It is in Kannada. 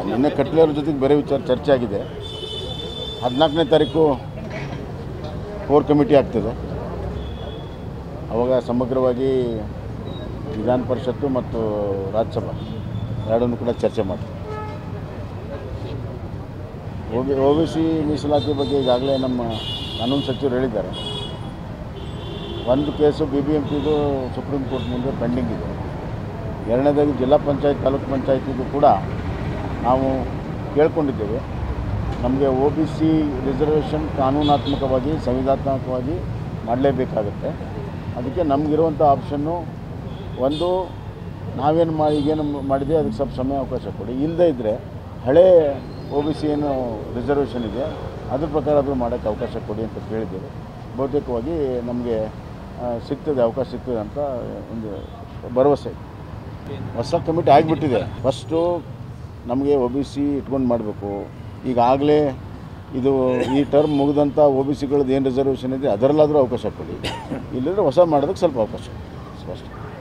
ನಿನ್ನೆ ಕಟ್ಲೆ ಅವ್ರ ಜೊತೆಗೆ ಬೇರೆ ವಿಚಾರ ಚರ್ಚೆ ಆಗಿದೆ ಹದಿನಾಲ್ಕನೇ ತಾರೀಕು ಕೋರ್ ಕಮಿಟಿ ಆಗ್ತದೆ ಅವಾಗ ಸಮಗ್ರವಾಗಿ ವಿಧಾನ ಪರಿಷತ್ತು ಮತ್ತು ರಾಜ್ಯಸಭಾ ಎರಡನ್ನೂ ಕೂಡ ಚರ್ಚೆ ಮಾಡ್ತೀವಿ O B O B C ಮೀಸಲಾತಿ ಬಗ್ಗೆ ಈಗಾಗಲೇ ನಮ್ಮ ಕಾನೂನು ಸಚಿವರು ಹೇಳಿದ್ದಾರೆ ಒಂದು ಕೇಸು ಬಿ ಬಿ ಎಂ ಪಿದು ಸುಪ್ರೀಂ ಕೋರ್ಟ್ ಮುಂದೆ ಪೆಂಡಿಂಗ್ ಇದೆ ಎರಡನೇದಾಗಿ ಜಿಲ್ಲಾ ಪಂಚಾಯತ್ ತಾಲೂಕು ಪಂಚಾಯತಿದು ಕೂಡ ನಾವು ಕೇಳ್ಕೊಂಡಿದ್ದೇವೆ ನಮಗೆ ಒ ಬಿ ಸಿ ರಿಸರ್ವೇಷನ್ ಕಾನೂನಾತ್ಮಕವಾಗಿ ಸಂವಿಧಾನಾತ್ಮಕವಾಗಿ ಮಾಡಲೇಬೇಕಾಗುತ್ತೆ ಅದಕ್ಕೆ ನಮಗಿರುವಂಥ ಆಪ್ಷನ್ನು ಒಂದು ನಾವೇನು ಮಾಡಿ ಈಗೇನು ಮಾಡಿದೆ ಅದಕ್ಕೆ ಸ್ವಲ್ಪ ಸಮಯ ಅವಕಾಶ ಕೊಡಿ ಇಲ್ಲದೇ ಇದ್ದರೆ ಹಳೇ ಒ ಬಿ ಸಿ ಏನು ರಿಸರ್ವೇಷನ್ ಇದೆ ಅದ್ರ ಪ್ರಕಾರ ಅದು ಮಾಡೋಕ್ಕೆ ಅವಕಾಶ ಕೊಡಿ ಅಂತ ಕೇಳಿದ್ದೇವೆ ಬಹುತೇಕವಾಗಿ ನಮಗೆ ಆ, ಸಿಗ್ತದೆ ಅವಕಾಶ ಸಿಗ್ತದೆ ಅಂತ ಒಂದು ಭರವಸೆ ಇದೆ ಹೊಸ ಕಮಿಟಿ ಆಗಿಬಿಟ್ಟಿದೆ ಫಸ್ಟು ನಮಗೆ ಒ ಬಿ ಸಿ ಇಟ್ಕೊಂಡು ಮಾಡಬೇಕು ಈಗಾಗಲೇ ಇದು ಈ ಟರ್ಮ್ ಮುಗಿದಂಥ ಒ ಬಿ ಸಿಗಳದ್ದು ಏನು ರಿಸರ್ವೇಷನ್ ಇದೆ ಅದರಲ್ಲಾದರೂ ಅವಕಾಶ ಕೊಡಿ ಇಲ್ಲದ್ರೆ ಹೊಸ ಮಾಡೋದಕ್ಕೆ ಸ್ವಲ್ಪ ಅವಕಾಶ ಕೊಡಿ ಸ್ಪಷ್ಟ